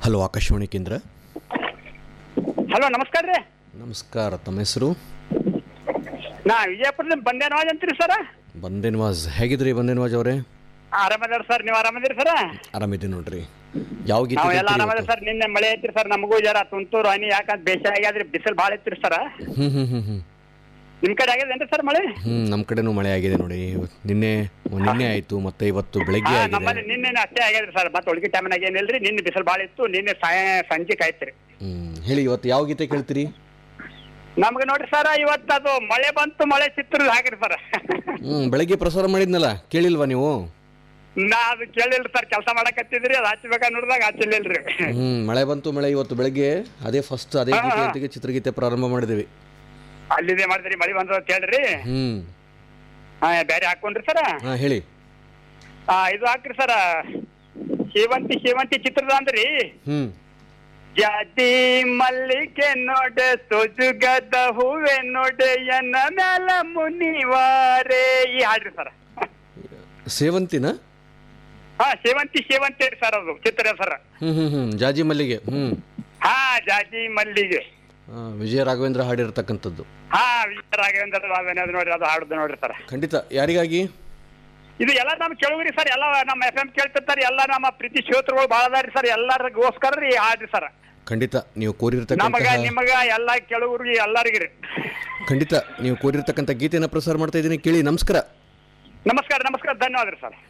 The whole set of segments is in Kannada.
ಹಲೋ ಆಕಾಶವಾಣಿ ಕೇಂದ್ರ ಹಲೋ ನಮಸ್ಕಾರ ರೀ ನಮಸ್ಕಾರ ತಮ್ಮ ಹೆಸರು ನಾ ವಿಜಯಪುರದಿಂದ ಬಂದೆ ನವಾಜ್ ಅಂತೀರಿ ಸರ ಬಂದೇನ್ವಾಜ್ ಹೇಗಿದ್ರಿ ಬಂದೇನ್ವಾಜ್ ಅವರೇ ಆರಾಮದಾರ ಸರ್ ನೀವು ಆರಾಮದಿರಿ ಸರ ಆರಾಮಿದ್ದೀನಿ ನೋಡ್ರಿ ಯಾವ ಗೀತೆ ನಾವು ಎಲ್ಲ ಕೇಳ್ತೀರಿ ಆರಾಮದ ಇವತ್ತು? ಸರ್ ನಿನ್ನೆ ಮಳೆ ಐತ್ರಿ ಸರ್ ನಮಗೂ ಜರ ತುಂತೂರು ಹನಿ ಯಾಕಂತ ಬೇಸಿಗೆ ಆಗ್ಯಾದ್ರಿ ಬಿಸಿಲು ಭಾಳ ಐತ್ರಿ ಸರ ಹ್ಮ್ ಹ್ಮ್ ಹ್ಮ್ ಹ್ಮ್ ನಿಮ್ ಕಡೆ ಆಗ್ಯದೇನ್ರಿ ಸರ್ ಮಳೆ ಹ್ಮ್ ನಮ್ಮ ಕಡೆನೂ ಮಳೆ ಆಗಿದೆ ನೋಡಿ ಇವತ್ತು ನಿನ್ನೆ ನಿನ್ನೆ ಆಯ್ತು ಮತ್ತೆ ಇವತ್ತು ಬೆಳಗ್ಗೆ ಹಾ ಆಗಿದೆ ನಮ್ಮಲ್ಲಿ ನಿನ್ನೆ ಅಷ್ಟೇ ಆಗ್ಯದ್ರಿ ಸರ್ ಮತ್ತೆ ಉಳ್ಗಿ ಟೈಮ್ನಾಗ ಏನಿಲ್ರಿ ನಿನ್ನೆ ಬಿಸಿಲು ಭಾಳ ಇತ್ತು ನಿನ್ನೆ ಸಾಯ ಸಂಜೆಕ್ ಆಯ್ತ್ರಿ ಹ್ಮ್ ಹೇಳಿ ಇವತ್ತು ಯಾವ ಗೀತೆ ಕೇಳ್ತೀರಿ ನಮ್ಗೆ ನೋಡ್ರಿ ಸರ್ ಇವತ್ತು ಅದು ಮಳೆ ಬಂತು ಮಳೆ ಚಿತ್ರದ ಹಾಕಿರಿ ಸರ್ ಹ್ಮ್ ಬೆಳಗ್ಗೆ ಪ್ರಸಾರ ಮಾಡಿದ್ನಲ್ಲ ಕೇಳಿಲ್ವಾ ನೀವು ನಾ ಅದು ಕೇಳಿಲ್ರಿ ಸರ್ ಕೆಲಸ ಮಾಡಕತ್ತಿದ್ರಿ ಅದು ಹಚ್ಬೇಕಾ ನೋಡಿದಾಗ ಹಚ್ಚಲಿಲ್ರಿ ಹ್ಮ್ ಮಳೆ ಬಂತು ಮಳೆ ಇವತ್ತು ಬೆಳಗ್ಗೆ ಅದೇ ಫಸ್ಟ್ ಅದೇ ಹಾ, ಗೀತೆ ಹಾ. ಜೊತೆಗೆ ಚಿತ್ರಗೀತೆ ಪ್ರಾರಂಭ ಮಾಡಿದ್ವಿ ಅಲ್ಲಿದೆ ಮಾಡಿದ್ರಿ ಮಳೆ ಬಂದು ಅಂತ ಹೇಳ್ರಿ ಹ್ಮ್ ಹಾ ಬೇರೆ ಹಾಕೊಂಡ್ರಿ ಸರ ಹಾ ಹೇಳಿ ಆ, ಇದು ಹಾಕ್ರಿ ಸರ ಸೇವಂತಿ ಸೇವಂತಿ ಚಿತ್ರದ ಅಂದ್ರಿ ಹ್ಮ್ ಜಾತಿ ಮಲ್ಲಿಗೆ ನೋಡ ಸೊಜುಗದ ಹೂವೆ ನೋಡ ಎನ್ನ ಮ್ಯಾಲ ಮುನಿವಾರೆ ಈ ಹಾಡ್ರಿ ಸರ ಸೇವಂತಿನ ಹಾ ಸೇವಂತಿ ಸೇವಂತಿ ರೀ ಸರ್ ಅದು ಚಿತ್ರ ಸರ ಹ್ಮ್ ಹ್ಮ್ ಹ್ಮ್ ಜಾಜಿ ಮಲ್ಲಿಗೆ ಹ್ಮ್ ಹಾ ಜಾತಿ ಮಲ್ಲಿಗೆ ಆ, ವಿಜಯ ರಾಘವೇಂದ್ರ ಹಾಡಿರ್ತಕ್ಕಂಥದ್ದು ಹಾ ವಿಚಾರ ರಾಘವೇಂದ್ರ ರಾಘವೇಂದ್ರ ಅದು ನೋಡ್ರಿ ಅದು ಹಾಡುದು ನೋಡ್ರಿ ಸರ್ ಖಂಡಿತ ಯಾರಿಗಾಗಿ ಇದು ಎಲ್ಲ ನಮ್ ಕೇಳುವ್ರಿ ಸರ್ ಎಲ್ಲ ನಮ್ಮ ಎಫ್ ಎಂ ಕೇಳ್ತಿರ್ತಾರೆ ಎಲ್ಲ ನಮ್ಮ ಪ್ರೀತಿ ಶ್ರೋತೃಗಳು ಭಾಳ ಅದಾರಿ ಸರ್ ಎಲ್ಲರಿಗೋಸ್ಕರ ರೀ ಹಾಡ್ರಿ ಸರ್ ಖಂಡಿತ ನೀವು ನಮಗ ಕೋರಿರ್ತಕ್ಕಂತಹ ನಿಮಗ ಎಲ್ಲ ಕೆಲವ್ರಿಗೆ ಎಲ್ಲರಿಗೂ ರೀ ಖಂಡಿತ ನೀವು ಕೋರಿರ್ತಕ್ಕಂಥ ಗೀತೆಯನ್ನು ಪ್ರಸಾರ ಮಾಡ್ತಾ ಇದ್ದೀನಿ ಕೇಳಿ ನಮಸ್ಕಾರ ನಮಸ್ಕಾರ ನಮಸ್ಕಾರ ಧನ್ಯವಾದ ರೀ ಸರ್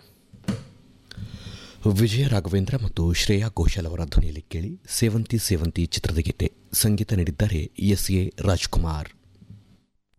ವಿಜಯ ರಾಘವೇಂದ್ರ ಮತ್ತು ಶ್ರೇಯಾ ಘೋಷಾಲ್ ಅವರ ಧ್ವನಿಯಲ್ಲಿ ಕೇಳಿ ಸೇವಂತಿ ಸೇವಂತಿ ಚಿತ್ರದ ಗೀತೆ ಸಂಗೀತ ನೀಡಿದ್ದಾರೆ ಎಸ್ ಎ ರಾಜ್ಕುಮಾರ್